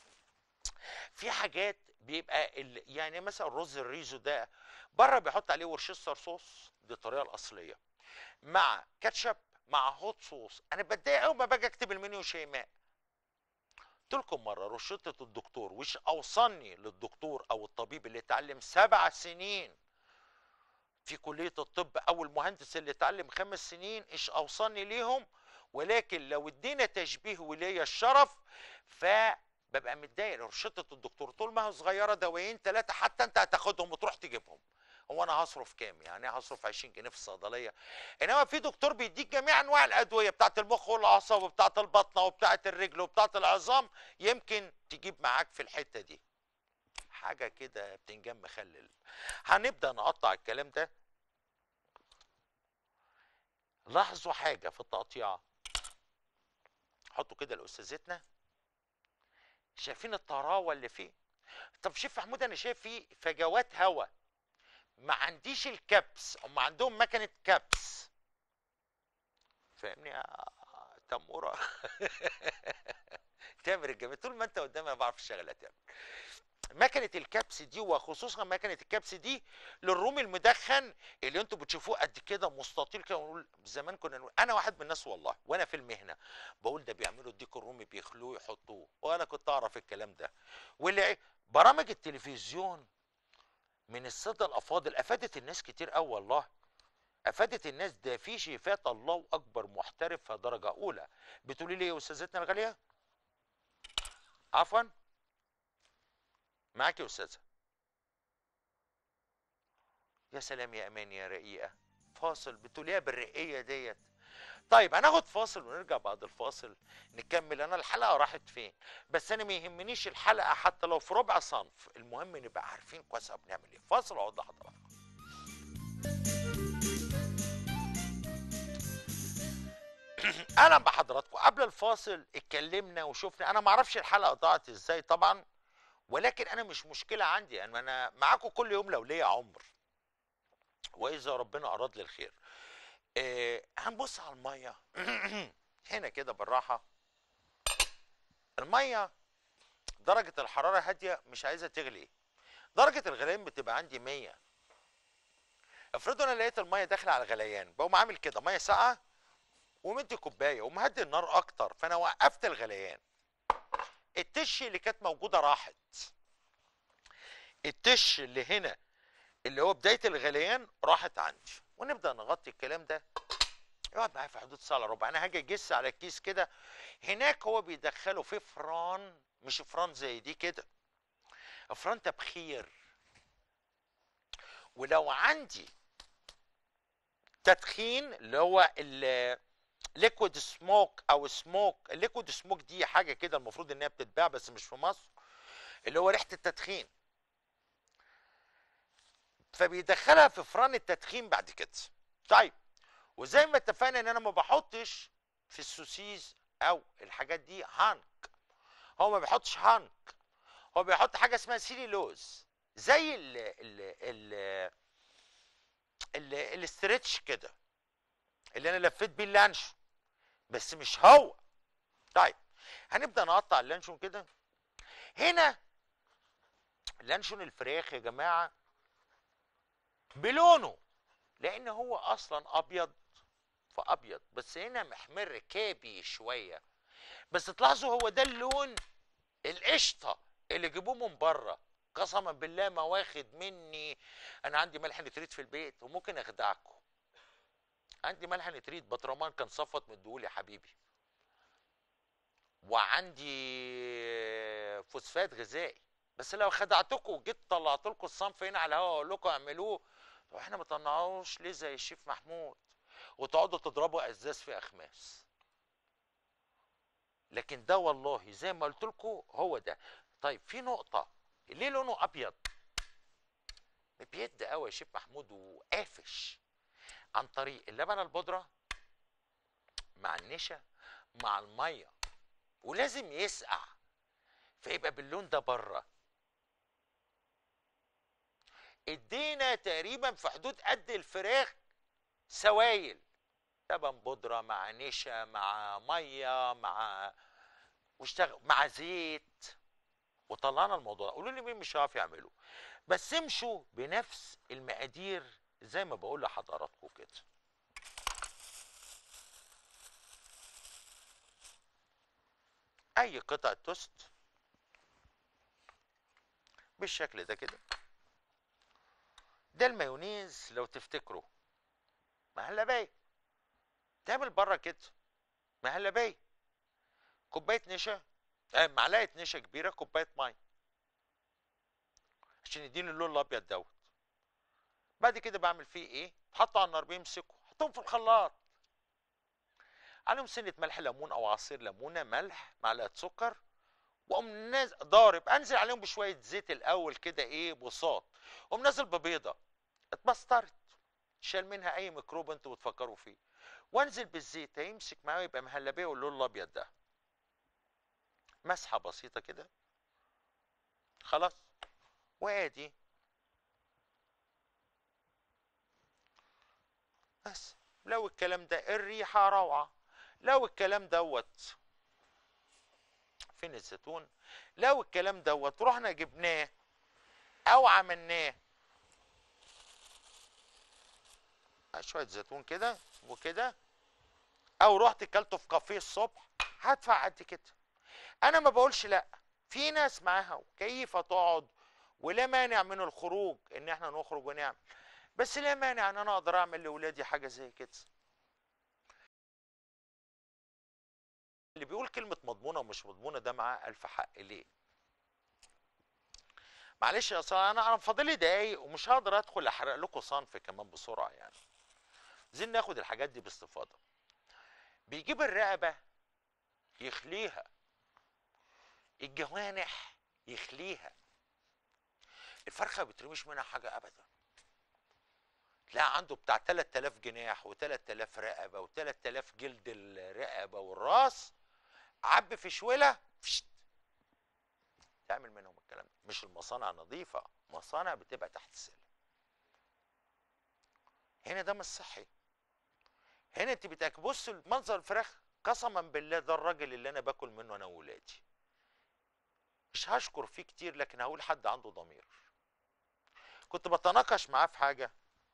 في حاجات بيبقى ال... يعني مثلا رز الريزو ده بره بيحط عليه ورشستر صوص دي الطريقه الاصليه مع كاتشب مع هوت صوص انا بتضايق قوي ما باجي اكتب المنيو شيماء قلت لكم مره روشته الدكتور وش اوصلني للدكتور او الطبيب اللي اتعلم سبع سنين في كليه الطب او المهندس اللي اتعلم خمس سنين ايش اوصلني ليهم ولكن لو ادينا تشبيه ولي الشرف فببقى متضايق روشته الدكتور طول ما هي صغيره دوايين ثلاثه حتى انت هتاخدهم وتروح تجيبهم هو انا هصرف كام يعني هصرف 20 جنيه في الصيدليه انما في دكتور بيديك جميع انواع الادويه بتاعه المخ والاعصاب وبتاعه البطنه وبتاعه الرجل وبتاعه العظام يمكن تجيب معاك في الحته دي حاجه كده بتنجم مخلل هنبدا نقطع الكلام ده لاحظوا حاجه في التقطيعه حطوا كده لاستاذتنا شايفين الطراوه اللي فيه طب شيف محمود انا شايف فيه فجوات هواء ما عنديش الكبس هم عندهم مكنه كبس فاهمني يا تموره تامر الجميل طول ما انت قدامي انا بعرف اشتغل يا تامر مكنه الكبس دي وخصوصا مكنه الكبس دي للرومي المدخن اللي انتوا بتشوفوه قد كده مستطيل كده ونقول زمان كنا نقول انا واحد من الناس والله وانا في المهنه بقول ده بيعملوا الديك الرومي بيخلوه يحطوه وانا كنت اعرف الكلام ده واللي برامج التلفزيون من الساده الافاضل افادت الناس كتير قوي والله افادت الناس ده في شيفات الله اكبر محترفه درجه اولى بتقولي لي يا استاذتنا الغاليه عفوا معاك يا استاذه يا سلام يا امان يا رقيقه فاصل بتقوليها بالرقيه ديت طيب هناخد فاصل ونرجع بعد الفاصل نكمل انا الحلقه راحت فين بس انا ما يهمنيش الحلقه حتى لو في ربع صنف المهم نبقى عارفين كويس قوي بنعمل ايه فاصل واقعد لحضراتكم اهلا بحضراتكم قبل الفاصل اتكلمنا وشفنا انا ما اعرفش الحلقه ضاعت ازاي طبعا ولكن انا مش مشكله عندي يعني انا معاكم كل يوم لو ليا عمر واذا ربنا اراد لي الخير آه هنبص على الميه هنا كده بالراحه الميه درجه الحراره هاديه مش عايزه تغلي درجه الغليان بتبقى عندي 100 افرضوا انا لقيت الميه داخله على الغليان بقوم عامل كده ميه ساقعه ومدي كوبايه ومهدي النار اكتر فانا وقفت الغليان التش اللي كانت موجوده راحت التش اللي هنا اللي هو بدايه الغليان راحت عندي ونبدا نغطي الكلام ده يقعد معايا في حدود ساعه الا ربع انا هاجي اجس على الكيس كده هناك هو بيدخله في فران مش فران زي دي كده فران تبخير ولو عندي تدخين اللي هو ليكويد سموك او سموك الليكويد سموك دي حاجه كده المفروض انها بتتباع بس مش في مصر اللي هو ريحه التدخين فبيدخلها في فران التدخين بعد كده طيب وزي ما اتفقنا ان انا ما بحطش في السوسيس او الحاجات دي هانك هو ما بيحطش هانك هو بيحط حاجه اسمها سيليلوز زي ال ال ال ال الاسترتش كده اللي انا لفيت بيه اللانشون بس مش هو طيب هنبدا نقطع اللانشون كده هنا لانشون الفراخ يا جماعه بلونه لان هو اصلا ابيض فابيض بس هنا محمر كابي شويه بس تلاحظوا هو ده اللون القشطه اللي جيبوه من بره قسما بالله ما واخد مني انا عندي ملح نتريد في البيت وممكن اخدعكم عندي ملح نتريد بطرمان كان صفت مديهولي يا حبيبي وعندي فوسفات غذائي بس لو خدعتكم وجيت طلعت لكم الصنف هنا على الهواء اقول لكم اعملوه طب احنا ما طلعناهوش ليه زي الشيف محمود وتقعدوا تضربوا ازاز في اخماس لكن ده والله زي ما قلت لكم هو ده طيب في نقطه ليه لونه ابيض بيد قوي يا شيف محمود وقافش عن طريق اللبن البودره مع النشا مع الميه ولازم يسقع فيبقى باللون ده بره ادينا تقريبا في حدود قد الفراخ سوائل لبن بودره مع نشا مع ميه مع واشتغل مع زيت وطلعنا الموضوع قولوا لي مين مش عارف يعمله بس امشوا بنفس المقادير زي ما بقول لحضراتكم كده اي قطعه توست بالشكل ده كده ده المايونيز لو تفتكروا مهلبية تعمل بره كده مهلبية كوباية نشا آه معلقة نشا كبيرة كوباية مية عشان يديني اللون الأبيض دوت بعد كده بعمل فيه إيه؟ حطه على النار بيمسكوا حطهم في الخلاط عليهم سنة ملح ليمون أو عصير ليمونة ملح معلقة سكر واقوم ناز... ضارب انزل عليهم بشويه زيت الاول كده ايه بساط واقوم نازل ببيضه اتبسترت شال منها اي ميكروب انتوا بتفكروا فيه وانزل بالزيت هيمسك معاه يبقى مهلبيه واللون الابيض ده مسحه بسيطه كده خلاص وادي بس لو الكلام ده الريحه روعه لو الكلام دوت فين الزيتون لو الكلام دوت رحنا جبناه او عملناه شويه زيتون كده وكده او رحت كلته في كافيه الصبح هدفع قد كده انا ما بقولش لا في ناس معاها وكيف تقعد ولا مانع من الخروج ان احنا نخرج ونعمل بس لا مانع ان انا اقدر اعمل لاولادي حاجه زي كده اللي بيقول كلمة مضمونة ومش مضمونة ده معاه ألف حق ليه؟ معلش يا أصل أنا أنا فاضلي دقايق ومش هقدر أدخل أحرق لكم صنف كمان بسرعة يعني. عايزين ناخد الحاجات دي باستفاضة. بيجيب الرقبة يخليها. الجوانح يخليها. الفرخة ما بترميش منها حاجة أبدا. تلاقي عنده بتاع 3000 جناح و3000 رقبة و3000 جلد الرقبة والراس عب في شوله فشت تعمل منهم الكلام ده مش المصانع نظيفه مصانع بتبقى تحت السلم هنا ده مش صحي هنا انت بتاك بص منظر الفراخ قسما بالله ده الراجل اللي انا باكل منه انا وولادي مش هشكر فيه كتير لكن هقول حد عنده ضمير كنت بتناقش معاه في حاجه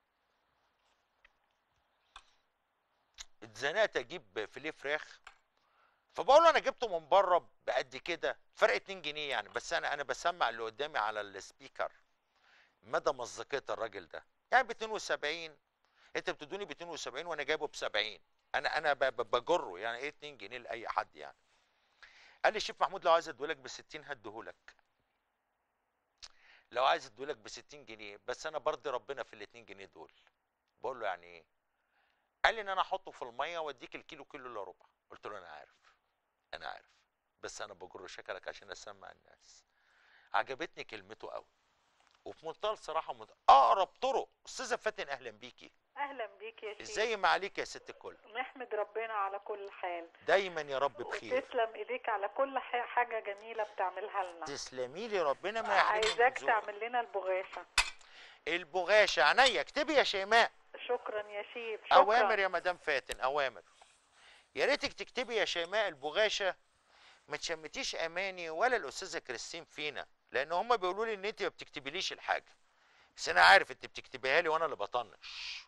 اتزنقت اجيب فيليه فراخ فبقول له انا جبته من بره بقد كده فرق 2 جنيه يعني بس انا انا بسمع اللي قدامي على السبيكر مدى مصداقيه الراجل ده يعني ب 72 انت بتدوني ب 72 وانا جايبه ب 70 انا انا بجره يعني ايه 2 جنيه لاي حد يعني قال لي الشيف محمود لو عايز ادولك ب 60 هديهولك لو عايز ادولك ب 60 جنيه بس انا برضي ربنا في ال 2 جنيه دول بقول له يعني ايه قال لي ان انا احطه في الميه واديك الكيلو كيلو الا ربع قلت له انا عارف انا عارف بس انا بجر شكلك عشان اسمع الناس عجبتني كلمته قوي وفي منتهى الصراحه ومنتهى اقرب طرق استاذه فاتن اهلا بيكي اهلا بيك يا شيخ ازاي ما عليك يا ست الكل نحمد ربنا على كل حال دايما يا رب بخير وتسلم ايديك على كل ح- حاجه جميله بتعملها لنا تسلمي لي ربنا ما يحرمني من عايزاك ذوقك. تعمل لنا البغاشه البغاشه عينيا اكتبي يا شيماء شكرا يا شيف شكرا اوامر يا مدام فاتن اوامر يا ريتك تكتبي يا شيماء البغاشه ما تشمتيش اماني ولا الاستاذه كريستين فينا لان هم بيقولوا لي ان انت ما بتكتبيليش الحاجه بس انا عارف انت بتكتبيها لي وانا اللي بطنش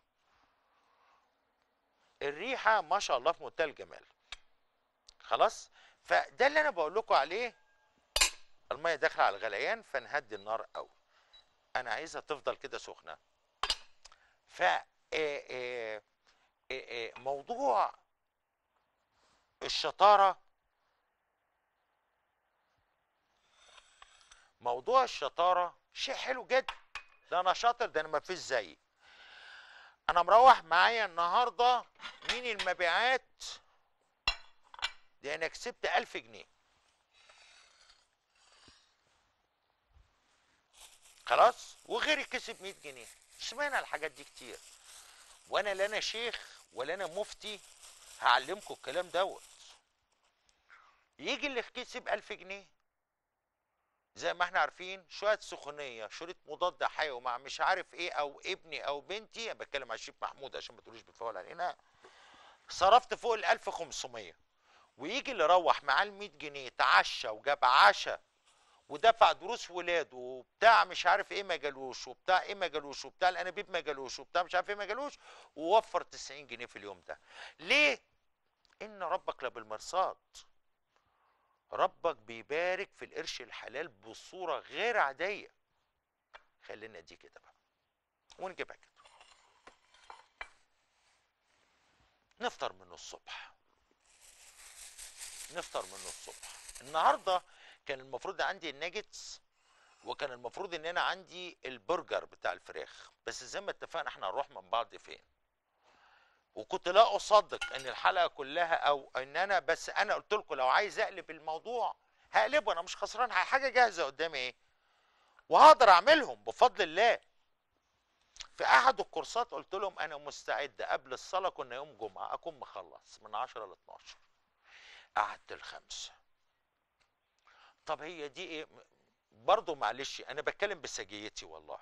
الريحه ما شاء الله في منتهى الجمال خلاص فده اللي انا بقول لكم عليه الميه داخله على الغليان فنهدي النار قوي انا عايزها تفضل كده سخنه ف آه، آه، آه، آه، موضوع الشطاره موضوع الشطاره شيء حلو جدا ده انا شاطر ده انا ما فيش زيي انا مروح معايا النهارده مين المبيعات دي انا كسبت ألف جنيه خلاص وغيري كسب 100 جنيه اشمعنى الحاجات دي كتير وانا لا انا شيخ ولا انا مفتي هعلمكم الكلام دوت يجي اللي كسب 1000 جنيه زي ما احنا عارفين شويه سخونيه شريط مضاد حيوي مع مش عارف ايه او ابني او بنتي انا بتكلم على الشيخ محمود عشان ما تقولوش بتفاول علينا صرفت فوق ال 1500 ويجي اللي روح معاه ال 100 جنيه اتعشى وجاب عشاء ودفع دروس ولاده وبتاع مش عارف ايه ما جالوش وبتاع ايه ما جالوش وبتاع الانابيب ما جالوش وبتاع مش عارف ايه ما جالوش ووفر 90 جنيه في اليوم ده ليه ان ربك لبالمرصاد ربك بيبارك في القرش الحلال بصوره غير عاديه خلينا دي كده بقى ونجيبها كده نفطر منه الصبح نفطر منه الصبح النهارده كان المفروض عندي الناجتس وكان المفروض ان انا عندي البرجر بتاع الفراخ بس زي ما اتفقنا احنا هنروح من بعض فين وكنت لا اصدق ان الحلقه كلها او ان انا بس انا قلت لكم لو عايز اقلب الموضوع هقلبه انا مش خسران حاجة- حاجه جاهزه قدامي ايه وهقدر اعملهم بفضل الله في احد الكورسات قلت لهم انا مستعد قبل الصلاه كنا يوم جمعه اكون مخلص من 10 ل 12 قعدت الخمسه طب هي دي ايه برضه معلش انا بتكلم بسجيتي والله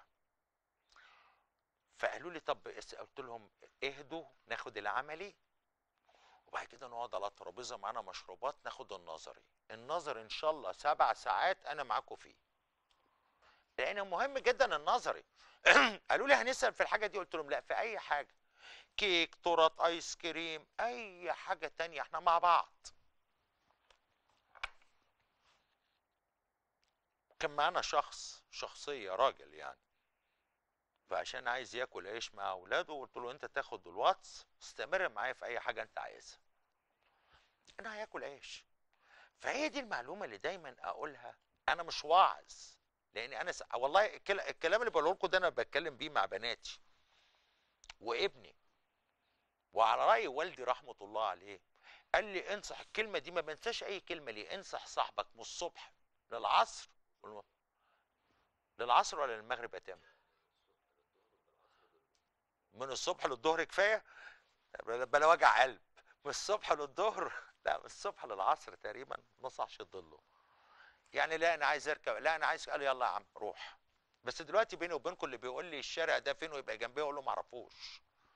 فقالوا لي طب اس- قلت لهم اهدوا ناخد العملي وبعد كده نقعد على الترابيزه معانا مشروبات ناخد النظري النظري ان شاء الله سبع ساعات انا معاكم فيه لان مهم جدا النظري قالوا لي هنسال في الحاجه دي قلت لهم لا في اي حاجه كيك تورت ايس كريم اي حاجه تانية احنا مع بعض كان معانا شخص شخصيه راجل يعني فعشان عايز ياكل عيش مع اولاده قلت له انت تاخد الواتس استمر معايا في اي حاجه انت عايزها انا هياكل عيش فهي دي المعلومه اللي دايما اقولها انا مش واعظ لان انا س... والله الكل- الكلام اللي بقوله لكم ده انا بتكلم بيه مع بناتي وابني وعلى راي والدي رحمه الله عليه قال لي انصح الكلمه دي ما بنساش اي كلمه ليه انصح صاحبك من الصبح للعصر والم- للعصر ولا للمغرب يا تامر من الصبح للظهر كفايه بلا بلا وجع قلب من الصبح للظهر لا من الصبح للعصر تقريبا ما صحش تضله يعني لا انا عايز اركب لا انا عايز قال يلا يا عم روح بس دلوقتي بيني وبينكم اللي بيقول لي الشارع ده فين ويبقى جنبي اقول له ما اعرفوش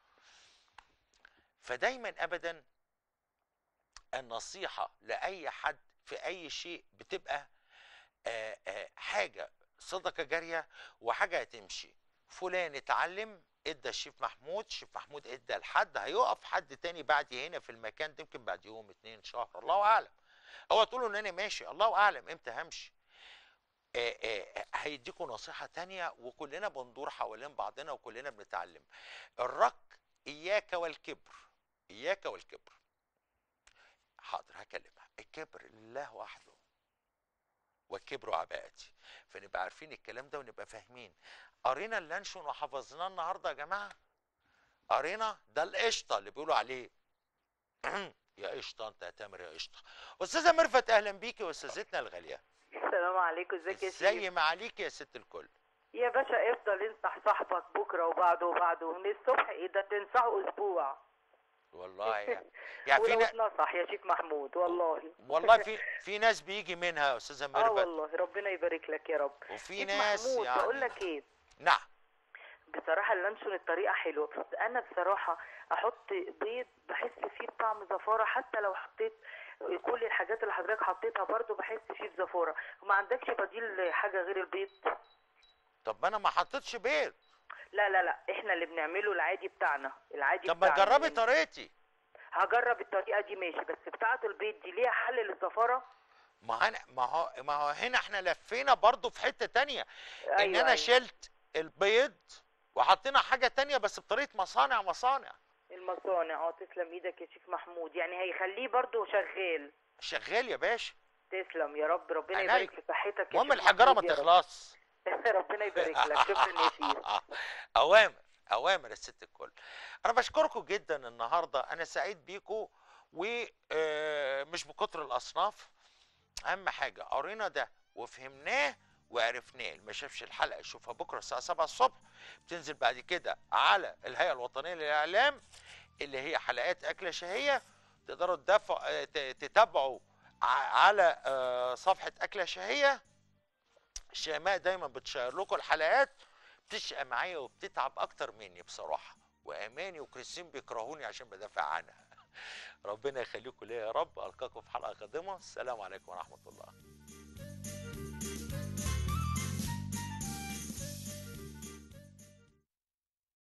فدايما ابدا النصيحه لاي حد في اي شيء بتبقى آه، آه، حاجه صدقه جاريه وحاجه هتمشي فلان اتعلم ادى الشيف محمود شيف محمود ادى لحد هيقف حد تاني بعدي هنا في المكان ده يمكن بعد يوم اتنين شهر الله اعلم هو تقولوا ان انا ماشي الله اعلم امتى همشي آه، آه، آه، هيديكوا نصيحة تانية وكلنا بندور حوالين بعضنا وكلنا بنتعلم الرك إياك والكبر إياك والكبر حاضر هكلمها الكبر لله وحده والكبر عباءتي فنبقى عارفين الكلام ده ونبقى فاهمين قرينا اللانشون وحفظناه النهارده يا جماعه قرينا ده القشطه اللي بيقولوا عليه يا قشطه انت يا تامر يا قشطه استاذه ميرفت اهلا بيكي واستاذتنا الغاليه السلام عليكم ازيك يا زي شيخ ما عليك يا ست الكل يا باشا افضل انصح صاحبك بكره وبعده وبعده من الصبح ايه ده تنصحه اسبوع والله يعني يعني في ولو نا... اتنصح يا شيخ محمود والله والله في في ناس بيجي منها يا استاذه اه ميرفت والله ربنا يبارك لك يا رب وفي شيخ ناس محمود يعني بقول لك ايه نعم بصراحة اللانشون الطريقة حلوة بس أنا بصراحة أحط بيض بحس فيه بطعم زفارة حتى لو حطيت كل الحاجات اللي حضرتك حطيتها برضو بحس فيه بزفاره وما عندكش بديل حاجه غير البيض طب ما انا ما حطيتش بيض لا لا لا احنا اللي بنعمله العادي بتاعنا العادي طب ما بتاعنا تجربي يعني. طريقتي هجرب الطريقه دي ماشي بس بتاعه البيض دي ليها حل للزفاره ما انا ما هو ما هو هنا احنا لفينا برضو في حته تانية ان أيوة، انا أيوة. شلت البيض وحطينا حاجه تانية بس بطريقه مصانع مصانع المصانع اه تسلم ايدك يا شيخ محمود يعني هيخليه برضو شغال شغال يا باشا تسلم يا رب ربنا عينيا. يبارك في صحتك يا المهم شيخ الحجاره ما محمود يا رب. تخلص ربنا يبارك لك شكرا يا شيخ اوامر اوامر الست الكل انا بشكركم جدا النهارده انا سعيد بيكم ومش بكتر الاصناف اهم حاجه قرينا ده وفهمناه وعرفناه اللي ما شافش الحلقه يشوفها بكره الساعه 7 الصبح بتنزل بعد كده على الهيئه الوطنيه للاعلام اللي هي حلقات اكله شهيه تقدروا تدافعوا ت- تتابعوا ع- على آه، صفحه اكله شهيه شيماء دايما بتشير لكم الحلقات بتشقى معايا وبتتعب اكتر مني بصراحه واماني وكريستين بيكرهوني عشان بدافع عنها ربنا يخليكم ليا يا رب القاكم في حلقه قادمه السلام عليكم ورحمه الله